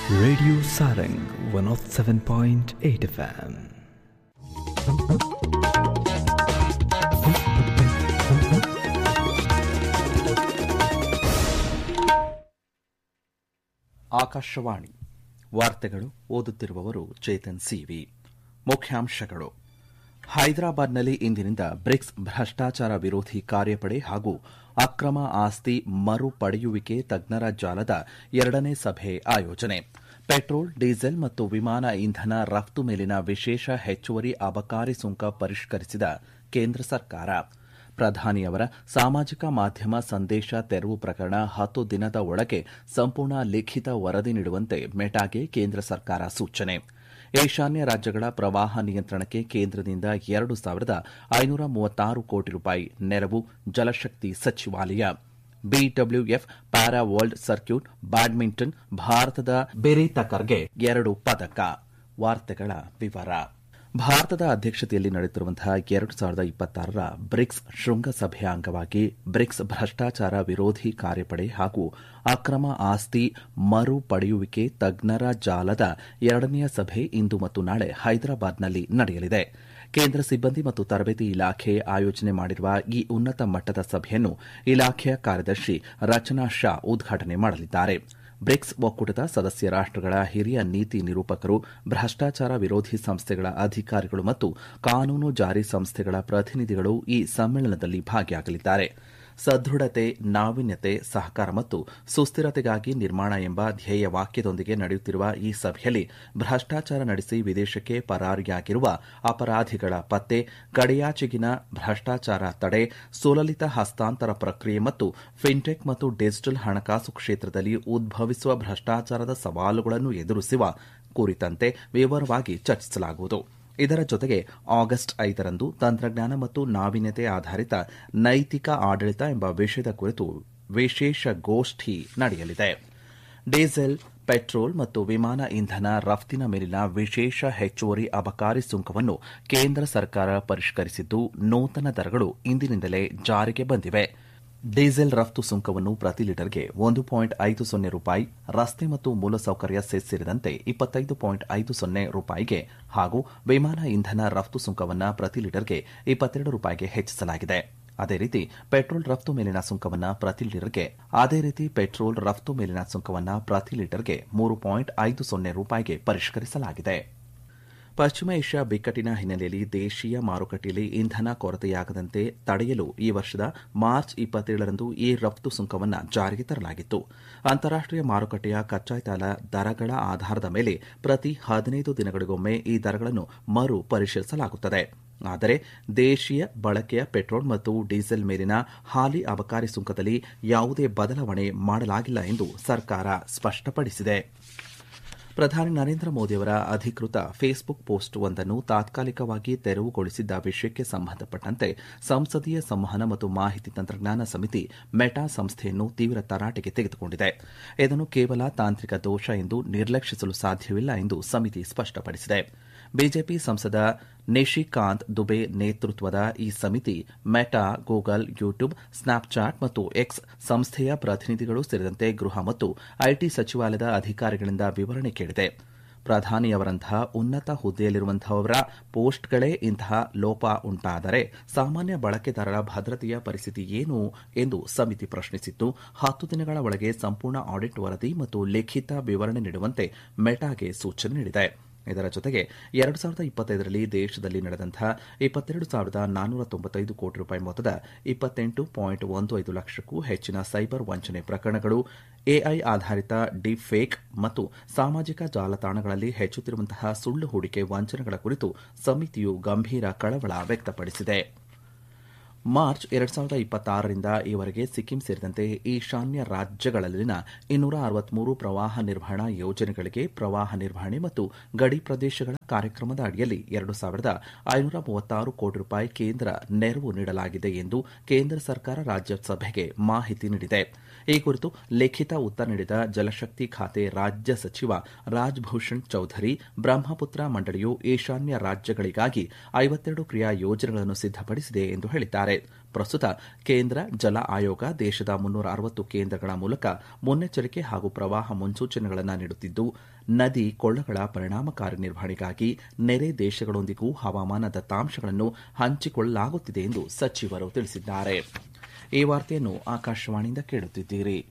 Radio Sarang 107.8 FM. Akashvani ವಾರ್ತೆಗಳು ಓದುತ್ತಿರುವವರು Chetan C V ಮುಖ್ಯಾಂಶಗಳು ಹೈದರಾಬಾದ್ನಲ್ಲಿ ಇಂದಿನಿಂದ ಬ್ರಿಕ್ಸ್ ಭ್ರಷ್ಟಾಚಾರ ವಿರೋಧಿ ಕಾರ್ಯಪಡೆ ಹಾಗೂ ಅಕ್ರಮ ಆಸ್ತಿ ಮರು ಪಡೆಯುವಿಕೆ ತಜ್ಞರ ಜಾಲದ ಎರಡನೇ ಸಭೆ ಆಯೋಜನೆ ಪೆಟ್ರೋಲ್ ಡೀಸೆಲ್ ಮತ್ತು ವಿಮಾನ ಇಂಧನ ರಫ್ತು ಮೇಲಿನ ವಿಶೇಷ ಹೆಚ್ಚುವರಿ ಅಬಕಾರಿ ಸುಂಕ ಪರಿಷ್ಕರಿಸಿದ ಕೇಂದ್ರ ಸರ್ಕಾರ ಪ್ರಧಾನಿಯವರ ಸಾಮಾಜಿಕ ಮಾಧ್ಯಮ ಸಂದೇಶ ತೆರವು ಪ್ರಕರಣ ಹತ್ತು ದಿನದ ಒಳಗೆ ಸಂಪೂರ್ಣ ಲಿಖಿತ ವರದಿ ನೀಡುವಂತೆ ಮೆಟಾಗೆ ಕೇಂದ್ರ ಸರ್ಕಾರ ಸೂಚನೆ ಈಶಾನ್ಯ ರಾಜ್ಯಗಳ ಪ್ರವಾಹ ನಿಯಂತ್ರಣಕ್ಕೆ ಕೇಂದ್ರದಿಂದ ಎರಡು ಸಾವಿರದ ಐನೂರ ಮೂವತ್ತಾರು ಕೋಟಿ ರೂಪಾಯಿ ನೆರವು ಜಲಶಕ್ತಿ ಸಚಿವಾಲಯ BWF para world circuit badminton ಭಾರತದ ಬೆರೀತಕರ್ಗೆ ಎರಡು ಪದಕ ವಾರ್ತೆಗಳ ವಿವರ ಭಾರತದ ಅಧ್ಯಕ್ಷತೆಯಲ್ಲಿ ನಡೆಯುತ್ತಿರುವಂತಹ ಎರಡು ಸಾವಿರದ ಇಪ್ಪತ್ತಾರರ ಬ್ರಿಕ್ಸ್ ಶೃಂಗಸಭೆಯ ಅಂಗವಾಗಿ ಬ್ರಿಕ್ಸ್ ಭ್ರಷ್ಟಾಚಾರ ವಿರೋಧಿ ಕಾರ್ಯಪಡೆ ಹಾಗೂ ಅಕ್ರಮ ಆಸ್ತಿ ಮರು ಪಡೆಯುವಿಕೆ ತಜ್ಞರ ಜಾಲದ ಎರಡನೆಯ ಸಭೆ ಇಂದು ಮತ್ತು ನಾಳೆ ಹೈದರಾಬಾದ್ನಲ್ಲಿ ನಡೆಯಲಿದೆ ಕೇಂದ್ರ ಸಿಬ್ಬಂದಿ ಮತ್ತು ತರಬೇತಿ ಇಲಾಖೆ ಆಯೋಜನೆ ಮಾಡಿರುವ ಈ ಉನ್ನತ ಮಟ್ಟದ ಸಭೆಯನ್ನು ಇಲಾಖೆಯ ಕಾರ್ಯದರ್ಶಿ ರಚನಾ ಶಾ ಉದ್ಘಾಟನೆ ಮಾಡಲಿದ್ದಾರೆ ಬ್ರಿಕ್ಸ್ ಒಕ್ಕೂಟದ ಸದಸ್ಯ ರಾಷ್ಟಗಳ ಹಿರಿಯ ನೀತಿ ನಿರೂಪಕರು ಭ್ರಷ್ಟಾಚಾರ ವಿರೋಧಿ ಸಂಸ್ಥೆಗಳ ಅಧಿಕಾರಿಗಳು ಮತ್ತು ಕಾನೂನು ಜಾರಿ ಸಂಸ್ಥೆಗಳ ಪ್ರತಿನಿಧಿಗಳು ಈ ಸಮ್ಮೇಳನದಲ್ಲಿ ಭಾಗಿಯಾಗಲಿದ್ದಾರೆ ಸದೃಢತೆ ನಾವೀನ್ಯತೆ ಸಹಕಾರ ಮತ್ತು ಸುಸ್ಥಿರತೆಗಾಗಿ ನಿರ್ಮಾಣ ಎಂಬ ಧ್ಯೇಯ ವಾಕ್ಯದೊಂದಿಗೆ ನಡೆಯುತ್ತಿರುವ ಈ ಸಭೆಯಲ್ಲಿ ಭ್ರಷ್ಟಾಚಾರ ನಡೆಸಿ ವಿದೇಶಕ್ಕೆ ಪರಾರಿಯಾಗಿರುವ ಅಪರಾಧಿಗಳ ಪತ್ತೆ ಗಡಿಯಾಚೆಗಿನ ಭ್ರಷ್ಟಾಚಾರ ತಡೆ ಸುಲಲಿತ ಹಸ್ತಾಂತರ ಪ್ರಕ್ರಿಯೆ ಮತ್ತು ಫಿನ್ಟೆಕ್ ಮತ್ತು ಡಿಜಿಟಲ್ ಹಣಕಾಸು ಕ್ಷೇತ್ರದಲ್ಲಿ ಉದ್ಭವಿಸುವ ಭ್ರಷ್ಟಾಚಾರದ ಸವಾಲುಗಳನ್ನು ಎದುರಿಸುವ ಕುರಿತಂತೆ ವಿವರವಾಗಿ ಚರ್ಚಿಸಲಾಗುವುದು ಇದರ ಜೊತೆಗೆ ಆಗಸ್ಟ್ ಐದರಂದು ತಂತ್ರಜ್ಞಾನ ಮತ್ತು ನಾವೀನ್ಯತೆ ಆಧಾರಿತ ನೈತಿಕ ಆಡಳಿತ ಎಂಬ ವಿಷಯದ ಕುರಿತು ವಿಶೇಷ ಗೋಷ್ಠಿ ನಡೆಯಲಿದೆ ಡೀಸೆಲ್ ಪೆಟ್ರೋಲ್ ಮತ್ತು ವಿಮಾನ ಇಂಧನ ರಫ್ತಿನ ಮೇಲಿನ ವಿಶೇಷ ಹೆಚ್ಚುವರಿ ಅಬಕಾರಿ ಸುಂಕವನ್ನು ಕೇಂದ್ರ ಸರ್ಕಾರ ಪರಿಷ್ಕರಿಸಿದ್ದು ನೂತನ ದರಗಳು ಇಂದಿನಿಂದಲೇ ಜಾರಿಗೆ ಬಂದಿವೆ ಡೀಸೆಲ್ ರಫ್ತು ಸುಂಕವನ್ನು ಪ್ರತಿ ಲೀಟರ್ಗೆ ಒಂದು ಪಾಯಿಂಟ್ ಐದು ಸೊನ್ನೆ ರೂಪಾಯಿ ರಸ್ತೆ ಮತ್ತು ಮೂಲಸೌಕರ್ಯ ಸೆಸ್ ಸೇರಿದಂತೆ ಇಪ್ಪತ್ತೈದು ಪಾಯಿಂಟ್ ಐದು ಸೊನ್ನೆ ರೂಪಾಯಿಗೆ ಹಾಗೂ ವಿಮಾನ ಇಂಧನ ರಫ್ತು ಸುಂಕವನ್ನು ಪ್ರತಿ ಲೀಟರ್ಗೆ ಇಪ್ಪತ್ತೆರಡು ರೂಪಾಯಿಗೆ ಹೆಚ್ಚಿಸಲಾಗಿದೆ ಅದೇ ರೀತಿ ಪೆಟ್ರೋಲ್ ರಫ್ತು ಮೇಲಿನ ಸುಂಕವನ್ನು ಪ್ರತಿ ಲೀಟರ್ಗೆ ಅದೇ ರೀತಿ ಪೆಟ್ರೋಲ್ ರಫ್ತು ಮೇಲಿನ ಸುಂಕವನ್ನು ಪ್ರತಿ ಲೀಟರ್ಗೆ ಮೂರು ಪಾಯಿಂಟ್ ಐದು ಸೊನ್ನೆ ರೂಪಾಯಿಗೆ ಪರಿಷ್ಕರಿಸಲಾಗಿದೆ ಪಶ್ಚಿಮ ಏಷ್ಯಾ ಬಿಕ್ಕಟ್ಟಿನ ಹಿನ್ನೆಲೆಯಲ್ಲಿ ದೇಶೀಯ ಮಾರುಕಟ್ಟೆಯಲ್ಲಿ ಇಂಧನ ಕೊರತೆಯಾಗದಂತೆ ತಡೆಯಲು ಈ ವರ್ಷದ ಮಾರ್ಚ್ ಇಪ್ಪತ್ತೇಳರಂದು ಈ ರಫ್ತು ಸುಂಕವನ್ನು ಜಾರಿಗೆ ತರಲಾಗಿತ್ತು ಅಂತಾರಾಷ್ಟೀಯ ಮಾರುಕಟ್ಟೆಯ ಕಚ್ಚಾತೈಲ ದರಗಳ ಆಧಾರದ ಮೇಲೆ ಪ್ರತಿ ಹದಿನೈದು ದಿನಗಳಿಗೊಮ್ಮೆ ಈ ದರಗಳನ್ನು ಮರು ಪರಿಶೀಲಿಸಲಾಗುತ್ತದೆ ಆದರೆ ದೇಶೀಯ ಬಳಕೆಯ ಪೆಟ್ರೋಲ್ ಮತ್ತು ಡೀಸೆಲ್ ಮೇಲಿನ ಹಾಲಿ ಅಬಕಾರಿ ಸುಂಕದಲ್ಲಿ ಯಾವುದೇ ಬದಲಾವಣೆ ಮಾಡಲಾಗಿಲ್ಲ ಎಂದು ಸರ್ಕಾರ ಸ್ಪಷ್ಟಪಡಿಸಿದೆ ಪ್ರಧಾನಿ ನರೇಂದ್ರ ಮೋದಿಯವರ ಅಧಿಕೃತ ಫೇಸ್ಬುಕ್ ಪೋಸ್ಟ್ ಒಂದನ್ನು ತಾತ್ಕಾಲಿಕವಾಗಿ ತೆರವುಗೊಳಿಸಿದ್ದ ವಿಷಯಕ್ಕೆ ಸಂಬಂಧಪಟ್ಟಂತೆ ಸಂಸದೀಯ ಸಂವಹನ ಮತ್ತು ಮಾಹಿತಿ ತಂತ್ರಜ್ಞಾನ ಸಮಿತಿ ಮೆಟಾ ಸಂಸ್ಥೆಯನ್ನು ತೀವ್ರ ತರಾಟೆಗೆ ತೆಗೆದುಕೊಂಡಿದೆ ಇದನ್ನು ಕೇವಲ ತಾಂತ್ರಿಕ ದೋಷ ಎಂದು ನಿರ್ಲಕ್ಷಿಸಲು ಸಾಧ್ಯವಿಲ್ಲ ಎಂದು ಸಮಿತಿ ಸ್ಪಷ್ಟಪಡಿಸಿದೆ ಬಿಜೆಪಿ ಸಂಸದ ನಿಶಿಕಾಂತ್ ದುಬೆ ನೇತೃತ್ವದ ಈ ಸಮಿತಿ ಮೆಟಾ ಗೂಗಲ್ ಯೂಟ್ಯೂಬ್ ಸ್ನ್ಯಾಪ್ಚಾಟ್ ಮತ್ತು ಎಕ್ಸ್ ಸಂಸ್ಥೆಯ ಪ್ರತಿನಿಧಿಗಳು ಸೇರಿದಂತೆ ಗೃಹ ಮತ್ತು ಐಟಿ ಸಚಿವಾಲಯದ ಅಧಿಕಾರಿಗಳಿಂದ ವಿವರಣೆ ಕೇಳಿದೆ ಪ್ರಧಾನಿಯವರಂತಹ ಉನ್ನತ ಹುದ್ದೆಯಲ್ಲಿರುವಂತಹವರ ಪೋಸ್ಟ್ಗಳೇ ಇಂತಹ ಲೋಪ ಉಂಟಾದರೆ ಸಾಮಾನ್ಯ ಬಳಕೆದಾರರ ಭದ್ರತೆಯ ಪರಿಸ್ಥಿತಿ ಏನು ಎಂದು ಸಮಿತಿ ಪ್ರಶ್ನಿಸಿದ್ದು ಹತ್ತು ದಿನಗಳ ಒಳಗೆ ಸಂಪೂರ್ಣ ಆಡಿಟ್ ವರದಿ ಮತ್ತು ಲಿಖಿತ ವಿವರಣೆ ನೀಡುವಂತೆ ಮೆಟಾಗೆ ಸೂಚನೆ ನೀಡಿದೆ ಇದರ ಜೊತೆಗೆ ಎರಡು ಸಾವಿರದ ಇಪ್ಪತ್ತೈದರಲ್ಲಿ ದೇಶದಲ್ಲಿ ನಡೆದಂತಹ ಇಪ್ಪತ್ತೆರಡು ಸಾವಿರದ ನಾನ್ನೂರ ತೊಂಬತ್ತೈದು ಕೋಟಿ ರೂಪಾಯಿ ಮೊತ್ತದ ಇಪ್ಪತ್ತೆಂಟು ಪಾಯಿಂಟ್ ಒಂದು ಐದು ಲಕ್ಷಕ್ಕೂ ಹೆಚ್ಚಿನ ಸೈಬರ್ ವಂಚನೆ ಪ್ರಕರಣಗಳು ಎಐ ಆಧಾರಿತ ಡೀಪ್ ಫೇಕ್ ಮತ್ತು ಸಾಮಾಜಿಕ ಜಾಲತಾಣಗಳಲ್ಲಿ ಹೆಚ್ಚುತ್ತಿರುವಂತಹ ಸುಳ್ಳು ಹೂಡಿಕೆ ವಂಚನೆಗಳ ಕುರಿತು ಸಮಿತಿಯು ಗಂಭೀರ ಕಳವಳ ವ್ಯಕ್ತಪಡಿಸಿದೆ ಮಾರ್ಚ್ ಎರಡ್ ಸಾವಿರದ ಇಪ್ಪತ್ತಾರರಿಂದ ಈವರೆಗೆ ಸಿಕ್ಕಿಂ ಸೇರಿದಂತೆ ಈಶಾನ್ಯ ರಾಜ್ಯಗಳಲ್ಲಿನ ಇನ್ನೂರ ಅರವತ್ಮೂರು ಪ್ರವಾಹ ನಿರ್ವಹಣಾ ಯೋಜನೆಗಳಿಗೆ ಪ್ರವಾಹ ನಿರ್ವಹಣೆ ಮತ್ತು ಗಡಿ ಪ್ರದೇಶಗಳ ಕಾರ್ಯಕ್ರಮದ ಅಡಿಯಲ್ಲಿ ಎರಡು ಸಾವಿರದ ಐನೂರ ಮೂವತ್ತಾರು ಕೋಟಿ ರೂಪಾಯಿ ಕೇಂದ್ರ ನೆರವು ನೀಡಲಾಗಿದೆ ಎಂದು ಕೇಂದ್ರ ಸರ್ಕಾರ ರಾಜ್ಯಸಭೆಗೆ ಮಾಹಿತಿ ನೀಡಿದೆ ಈ ಕುರಿತು ಲಿಖಿತ ಉತ್ತರ ನೀಡಿದ ಜಲಶಕ್ತಿ ಖಾತೆ ರಾಜ್ಯ ಸಚಿವ ರಾಜ್ಭೂಷಣ್ ಚೌಧರಿ ಬ್ರಹ್ಮಪುತ್ರ ಮಂಡಳಿಯು ಈಶಾನ್ಯ ರಾಜ್ಯಗಳಿಗಾಗಿ ಐವತ್ತೆರಡು ಕ್ರಿಯಾ ಯೋಜನೆಗಳನ್ನು ಸಿದ್ದಪಡಿಸಿದೆ ಎಂದು ಹೇಳಿದ್ದಾರೆ ಪ್ರಸ್ತುತ ಕೇಂದ್ರ ಜಲ ಆಯೋಗ ದೇಶದ ಮುನ್ನೂರ ಅರವತ್ತು ಕೇಂದ್ರಗಳ ಮೂಲಕ ಮುನ್ನೆಚ್ಚರಿಕೆ ಹಾಗೂ ಪ್ರವಾಹ ಮುನ್ಸೂಚನೆಗಳನ್ನು ನೀಡುತ್ತಿದ್ದು ನದಿ ಕೊಳ್ಳಗಳ ಪರಿಣಾಮಕಾರಿ ನಿರ್ವಹಣೆಗಾಗಿ ನೆರೆ ದೇಶಗಳೊಂದಿಗೂ ಹವಾಮಾನ ದತ್ತಾಂಶಗಳನ್ನು ಹಂಚಿಕೊಳ್ಳಲಾಗುತ್ತಿದೆ ಎಂದು ಸಚಿವರು ತಿಳಿಸಿದ್ದಾರೆ ಈ ವಾರ್ತೆಯನ್ನು ಆಕಾಶವಾಣಿಯಿಂದ ಕೇಳುತ್ತಿದ್ದೀರಿ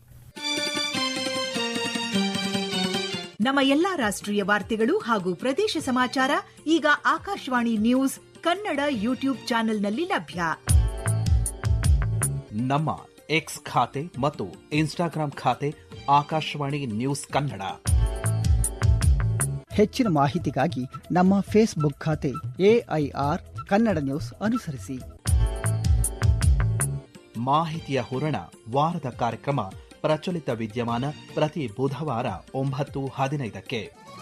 ನಮ್ಮ ಎಲ್ಲಾ ರಾಷ್ಟ್ರೀಯ ವಾರ್ತೆಗಳು ಹಾಗೂ ಪ್ರದೇಶ ಸಮಾಚಾರ ಈಗ ಆಕಾಶವಾಣಿ ನ್ಯೂಸ್ ಕನ್ನಡ ಯೂಟ್ಯೂಬ್ ಚಾನೆಲ್ನಲ್ಲಿ ಲಭ್ಯ ನಮ್ಮ ಎಕ್ಸ್ ಖಾತೆ ಮತ್ತು ಇನ್ಸ್ಟಾಗ್ರಾಂ ಖಾತೆ ಆಕಾಶವಾಣಿ ನ್ಯೂಸ್ ಕನ್ನಡ ಹೆಚ್ಚಿನ ಮಾಹಿತಿಗಾಗಿ ನಮ್ಮ ಫೇಸ್ಬುಕ್ ಖಾತೆ ಎಐಆರ್ ಕನ್ನಡ ನ್ಯೂಸ್ ಅನುಸರಿಸಿ ಮಾಹಿತಿಯ ಹೂರಣ ವಾರದ ಕಾರ್ಯಕ್ರಮ ಪ್ರಚಲಿತ ವಿದ್ಯಮಾನ ಪ್ರತಿ ಬುಧವಾರ ಒಂಬತ್ತು ಹದಿನೈದಕ್ಕೆ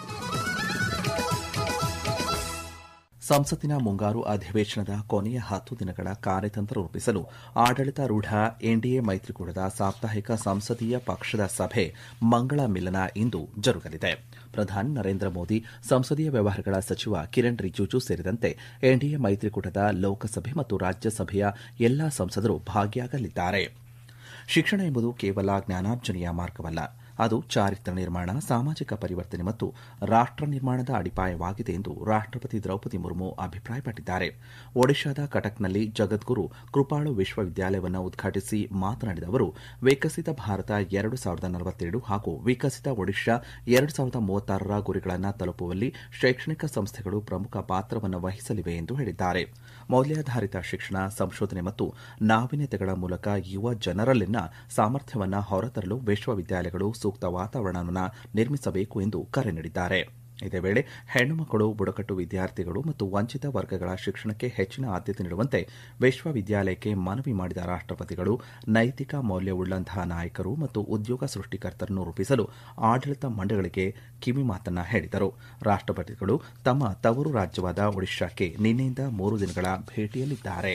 ಸಂಸತ್ತಿನ ಮುಂಗಾರು ಅಧಿವೇಶನದ ಕೊನೆಯ ಹತ್ತು ದಿನಗಳ ಕಾರ್ಯತಂತ್ರ ರೂಪಿಸಲು ಆಡಳಿತಾರೂಢ ಎನ್ಡಿಎ ಮೈತ್ರಿಕೂಟದ ಸಾಪ್ತಾಹಿಕ ಸಂಸದೀಯ ಪಕ್ಷದ ಸಭೆ ಮಂಗಳ ಮಿಲನ ಇಂದು ಜರುಗಲಿದೆ ಪ್ರಧಾನಿ ನರೇಂದ್ರ ಮೋದಿ ಸಂಸದೀಯ ವ್ಯವಹಾರಗಳ ಸಚಿವ ಕಿರಣ್ ರಿಜಿಜು ಸೇರಿದಂತೆ ಎನ್ಡಿಎ ಮೈತ್ರಿಕೂಟದ ಲೋಕಸಭೆ ಮತ್ತು ರಾಜ್ಯಸಭೆಯ ಎಲ್ಲಾ ಸಂಸದರು ಭಾಗಿಯಾಗಲಿದ್ದಾರೆ ಶಿಕ್ಷಣ ಎಂಬುದು ಕೇವಲ ಜ್ಞಾನಾರ್ಜನೆಯ ಮಾರ್ಗವಲ್ಲ ಅದು ಚಾರಿತ್ರ ನಿರ್ಮಾಣ ಸಾಮಾಜಿಕ ಪರಿವರ್ತನೆ ಮತ್ತು ರಾಷ್ಟ ನಿರ್ಮಾಣದ ಅಡಿಪಾಯವಾಗಿದೆ ಎಂದು ರಾಷ್ಟಪತಿ ದ್ರೌಪದಿ ಮುರ್ಮು ಅಭಿಪ್ರಾಯಪಟ್ಟಿದ್ದಾರೆ ಒಡಿಶಾದ ಕಟಕ್ನಲ್ಲಿ ಜಗದ್ಗುರು ಕೃಪಾಳು ವಿಶ್ವವಿದ್ಯಾಲಯವನ್ನು ಉದ್ಘಾಟಿಸಿ ಮಾತನಾಡಿದ ಅವರು ವಿಕಸಿತ ಭಾರತ ಎರಡು ಸಾವಿರದ ನಲವತ್ತೆರಡು ಹಾಗೂ ವಿಕಸಿತ ಒಡಿಶಾ ಎರಡು ಸಾವಿರದ ಮೂವತ್ತಾರರ ಗುರಿಗಳನ್ನು ತಲುಪುವಲ್ಲಿ ಶೈಕ್ಷಣಿಕ ಸಂಸ್ಥೆಗಳು ಪ್ರಮುಖ ಪಾತ್ರವನ್ನು ವಹಿಸಲಿವೆ ಎಂದು ಹೇಳಿದ್ದಾರೆ ಮೌಲ್ಯಾಧಾರಿತ ಶಿಕ್ಷಣ ಸಂಶೋಧನೆ ಮತ್ತು ನಾವೀನ್ಯತೆಗಳ ಮೂಲಕ ಯುವ ಜನರಲ್ಲಿನ ಸಾಮರ್ಥ್ಯವನ್ನು ಹೊರತರಲು ವಿಶ್ವವಿದ್ಯಾಲಯಗಳು ಸೂಕ್ತ ವಾತಾವರಣವನ್ನು ನಿರ್ಮಿಸಬೇಕು ಎಂದು ಕರೆ ನೀಡಿದ್ದಾರೆ ಇದೇ ವೇಳೆ ಹೆಣ್ಣು ಮಕ್ಕಳು ಬುಡಕಟ್ಟು ವಿದ್ಯಾರ್ಥಿಗಳು ಮತ್ತು ವಂಚಿತ ವರ್ಗಗಳ ಶಿಕ್ಷಣಕ್ಕೆ ಹೆಚ್ಚಿನ ಆದ್ಯತೆ ನೀಡುವಂತೆ ವಿಶ್ವವಿದ್ಯಾಲಯಕ್ಕೆ ಮನವಿ ಮಾಡಿದ ರಾಷ್ಟಪತಿಗಳು ನೈತಿಕ ಮೌಲ್ಯವುಳ್ಳಂತಹ ನಾಯಕರು ಮತ್ತು ಉದ್ಯೋಗ ಸೃಷ್ಟಿಕರ್ತರನ್ನು ರೂಪಿಸಲು ಆಡಳಿತ ಮಂಡಳಿಗಳಿಗೆ ಕಿವಿಮಾತನ್ನ ಹೇಳಿದರು ರಾಷ್ಟಪತಿಗಳು ತಮ್ಮ ತವರು ರಾಜ್ಯವಾದ ಒಡಿಶಾಕ್ಕೆ ನಿನ್ನೆಯಿಂದ ಮೂರು ದಿನಗಳ ಭೇಟಿಯಲ್ಲಿದ್ದಾರೆ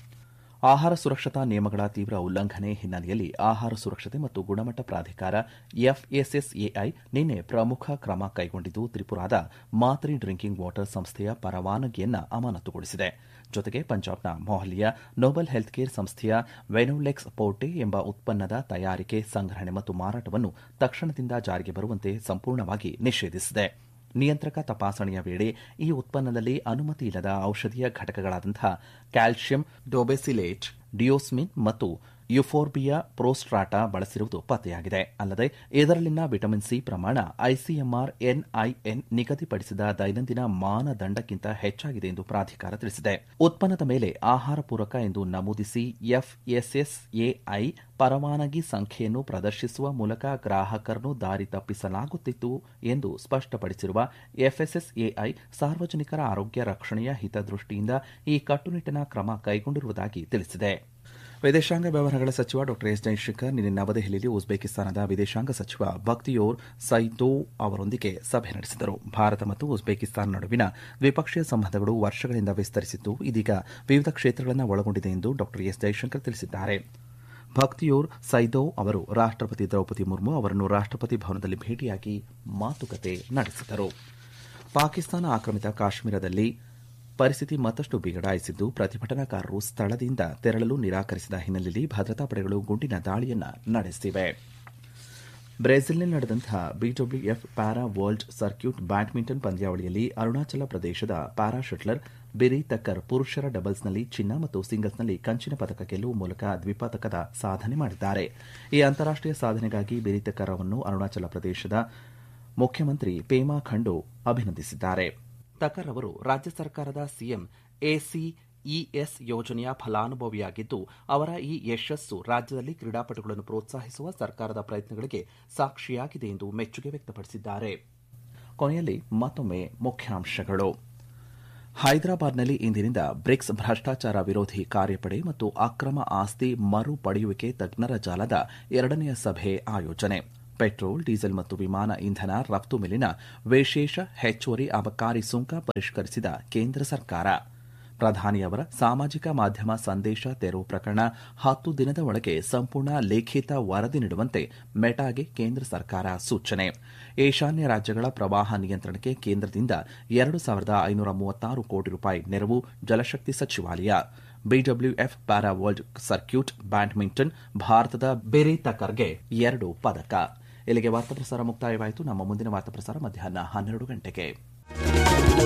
ಆಹಾರ ಸುರಕ್ಷತಾ ನಿಯಮಗಳ ತೀವ್ರ ಉಲ್ಲಂಘನೆ ಹಿನ್ನೆಲೆಯಲ್ಲಿ ಆಹಾರ ಸುರಕ್ಷತೆ ಮತ್ತು ಗುಣಮಟ್ಟ ಪ್ರಾಧಿಕಾರ ಎಫ್ಎಸ್ಎಸ್ಎಐ ನಿನ್ನೆ ಪ್ರಮುಖ ಕ್ರಮ ಕೈಗೊಂಡಿದ್ದು ತ್ರಿಪುರಾದ ಮಾತ್ರಿ ಡ್ರಿಂಕಿಂಗ್ ವಾಟರ್ ಸಂಸ್ಥೆಯ ಪರವಾನಗಿಯನ್ನು ಅಮಾನತುಗೊಳಿಸಿದೆ ಜೊತೆಗೆ ಪಂಜಾಬ್ನ ಮೊಹಲಿಯ ನೋಬಲ್ ಹೆಲ್ತ್ ಕೇರ್ ಸಂಸ್ಥೆಯ ವೆನೋಲೆಕ್ಸ್ ಪೋರ್ಟೆ ಎಂಬ ಉತ್ಪನ್ನದ ತಯಾರಿಕೆ ಸಂಗ್ರಹಣೆ ಮತ್ತು ಮಾರಾಟವನ್ನು ತಕ್ಷಣದಿಂದ ಜಾರಿಗೆ ಬರುವಂತೆ ಸಂಪೂರ್ಣವಾಗಿ ನಿಷೇಧಿಸಿದೆ ನಿಯಂತ್ರಕ ತಪಾಸಣೆಯ ವೇಳೆ ಈ ಉತ್ಪನ್ನದಲ್ಲಿ ಅನುಮತಿ ಇಲ್ಲದ ಔಷಧೀಯ ಘಟಕಗಳಾದಂತಹ ಕ್ಯಾಲ್ಸಿಯಂ ಡೊಬೆಸಿಲೇಟ್ ಡಿಯೋಸ್ಮಿನ್ ಮತ್ತು ಯುಫೋರ್ಬಿಯಾ ಪ್ರೋಸ್ಟ್ರಾಟಾ ಬಳಸಿರುವುದು ಪತ್ತೆಯಾಗಿದೆ ಅಲ್ಲದೆ ಇದರಲ್ಲಿನ ವಿಟಮಿನ್ ಸಿ ಪ್ರಮಾಣ ಐಸಿಎಂಆರ್ ಎನ್ಐಎನ್ ನಿಗದಿಪಡಿಸಿದ ದೈನಂದಿನ ಮಾನದಂಡಕ್ಕಿಂತ ಹೆಚ್ಚಾಗಿದೆ ಎಂದು ಪ್ರಾಧಿಕಾರ ತಿಳಿಸಿದೆ ಉತ್ಪನ್ನದ ಮೇಲೆ ಆಹಾರ ಪೂರಕ ಎಂದು ನಮೂದಿಸಿ ಎಫ್ಎಸ್ಎಸ್ಎಐ ಪರವಾನಗಿ ಸಂಖ್ಯೆಯನ್ನು ಪ್ರದರ್ಶಿಸುವ ಮೂಲಕ ಗ್ರಾಹಕರನ್ನು ದಾರಿ ತಪ್ಪಿಸಲಾಗುತ್ತಿತ್ತು ಎಂದು ಸ್ಪಷ್ಟಪಡಿಸಿರುವ ಎಫ್ಎಸ್ಎಸ್ಎಐ ಸಾರ್ವಜನಿಕರ ಆರೋಗ್ಯ ರಕ್ಷಣೆಯ ಹಿತದೃಷ್ಟಿಯಿಂದ ಈ ಕಟ್ಟುನಿಟ್ಟಿನ ಕ್ರಮ ಕೈಗೊಂಡಿರುವುದಾಗಿ ತಿಳಿಸಿದೆ ವಿದೇಶಾಂಗ ವ್ಯವಹಾರಗಳ ಸಚಿವ ಡಾ ಎಸ್ ಜೈಶಂಕರ್ ನಿನ್ನೆ ನವದೆಹಲಿಯಲ್ಲಿ ಉಜ್ಬೇಕಿಸ್ತಾನದ ವಿದೇಶಾಂಗ ಸಚಿವ ಬಕ್ತಿಯೋರ್ ಸೈದೋವ್ ಅವರೊಂದಿಗೆ ಸಭೆ ನಡೆಸಿದರು ಭಾರತ ಮತ್ತು ಉಜ್ಬೇಕಿಸ್ತಾನ ನಡುವಿನ ದ್ವಿಪಕ್ಷೀಯ ಸಂಬಂಧಗಳು ವರ್ಷಗಳಿಂದ ವಿಸ್ತರಿಸಿದ್ದು ಇದೀಗ ವಿವಿಧ ಕ್ಷೇತ್ರಗಳನ್ನು ಒಳಗೊಂಡಿದೆ ಎಂದು ಡಾ ಎಸ್ ಜೈಶಂಕರ್ ತಿಳಿಸಿದ್ದಾರೆ ಭಕ್ತಿಯೂರ್ ಸೈದೋವ್ ಅವರು ರಾಷ್ಟಪತಿ ದ್ರೌಪದಿ ಮುರ್ಮು ಅವರನ್ನು ರಾಷ್ಟಪತಿ ಭವನದಲ್ಲಿ ಭೇಟಿಯಾಗಿ ಮಾತುಕತೆ ನಡೆಸಿದರು ಪಾಕಿಸ್ತಾನ ಆಕ್ರಮಿತ ಕಾಶ್ಮೀರದಲ್ಲಿ ಪರಿಸ್ಥಿತಿ ಮತ್ತಷ್ಟು ಬಿಗಡಾಯಿಸಿದ್ದು ಪ್ರತಿಭಟನಾಕಾರರು ಸ್ಥಳದಿಂದ ತೆರಳಲು ನಿರಾಕರಿಸಿದ ಹಿನ್ನೆಲೆಯಲ್ಲಿ ಭದ್ರತಾ ಪಡೆಗಳು ಗುಂಡಿನ ದಾಳಿಯನ್ನು ನಡೆಸಿವೆ ಬ್ರೆಜಿಲ್ನಲ್ಲಿ ನಡೆದಂತಹ BWF para world circuit badminton ಪಂದ್ಯಾವಳಿಯಲ್ಲಿ ಅರುಣಾಚಲ ಪ್ರದೇಶದ ಪ್ಯಾರಾ ಶಟ್ಲರ್ ಬಿರಿ ತಕ್ಕರ್ ಪುರುಷರ ಡಬಲ್ಸ್ನಲ್ಲಿ ಚಿನ್ನ ಮತ್ತು ಸಿಂಗಲ್ಸ್ನಲ್ಲಿ ಕಂಚಿನ ಪದಕ ಗೆಲ್ಲುವ ಮೂಲಕ ದ್ವಿಪದಕದ ಸಾಧನೆ ಮಾಡಿದ್ದಾರೆ ಈ ಅಂತಾರಾಷ್ಟೀಯ ಸಾಧನೆಗಾಗಿ ಬಿರಿ ತಕ್ಕರ್ ಅವರನ್ನು ಅರುಣಾಚಲ ಪ್ರದೇಶದ ಮುಖ್ಯಮಂತ್ರಿ ಪೇಮಾ ಖಂಡು ಅಭಿನಂದಿಸಿದ್ದಾರೆ ತಕರ್ ಅವರು ರಾಜ್ಯ ಸರ್ಕಾರದ ಸಿಎಂ ಎಸಿ ಇಎಸ್ ಯೋಜನೆಯ ಫಲಾನುಭವಿಯಾಗಿದ್ದು ಅವರ ಈ ಯಶಸ್ಸು ರಾಜ್ಯದಲ್ಲಿ ಕ್ರೀಡಾಪಟುಗಳನ್ನು ಪ್ರೋತ್ಸಾಹಿಸುವ ಸರ್ಕಾರದ ಪ್ರಯತ್ನಗಳಿಗೆ ಸಾಕ್ಷಿಯಾಗಿದೆ ಎಂದು ಮೆಚ್ಚುಗೆ ವ್ಯಕ್ತಪಡಿಸಿದ್ದಾರೆ ಕೊನೆಯಲ್ಲಿ ಮತ್ತೊಮ್ಮೆ ಮುಖ್ಯಾಂಶಗಳು ಹೈದರಾಬಾದ್ನಲ್ಲಿ ಇಂದಿನಿಂದ ಬ್ರಿಕ್ಸ್ ಭ್ರಷ್ಟಾಚಾರ ವಿರೋಧಿ ಕಾರ್ಯಪಡೆ ಮತ್ತು ಅಕ್ರಮ ಆಸ್ತಿ ಮರು ಪಡೆಯುವಿಕೆ ತಜ್ಞರ ಜಾಲದ ಎರಡನೆಯ ಸಭೆ ಆಯೋಜನೆ ಪೆಟ್ರೋಲ್ ಡೀಸೆಲ್ ಮತ್ತು ವಿಮಾನ ಇಂಧನ ರಫ್ತು ಮೇಲಿನ ವಿಶೇಷ ಹೆಚ್ಚುವರಿ ಅಬಕಾರಿ ಸುಂಕ ಪರಿಷ್ಕರಿಸಿದ ಕೇಂದ್ರ ಸರ್ಕಾರ ಪ್ರಧಾನಿಯವರ ಸಾಮಾಜಿಕ ಮಾಧ್ಯಮ ಸಂದೇಶ ತೆರವು ಪ್ರಕರಣ ಹತ್ತು ದಿನದ ಒಳಗೆ ಸಂಪೂರ್ಣ ಲಿಖಿತ ವರದಿ ನೀಡುವಂತೆ ಮೆಟಾಗೆ ಕೇಂದ್ರ ಸರ್ಕಾರ ಸೂಚನೆ ಈಶಾನ್ಯ ರಾಜ್ಯಗಳ ಪ್ರವಾಹ ನಿಯಂತ್ರಣಕ್ಕೆ ಕೇಂದ್ರದಿಂದ ಎರಡು ಸಾವಿರದ ಐನೂರ ಮೂವತ್ತಾರು ಕೋಟಿ ರೂಪಾಯಿ ನೆರವು ಜಲಶಕ್ತಿ ಸಚಿವಾಲಯ BWF para world circuit badminton ಭಾರತದ ಬೆರಿ ತಕರ್ಗೆ ಎರಡು ಪದಕ ಇಲ್ಲಿಗೆ ವಾರ್ತಾ ಪ್ರಸಾರ ಮುಕ್ತಾಯವಾಯಿತು ನಮ್ಮ ಮುಂದಿನ ವಾರ್ತಾ ಪ್ರಸಾರ ಮಧ್ಯಾಹ್ನ ಹನ್ನೆರಡು ಗಂಟೆಗೆ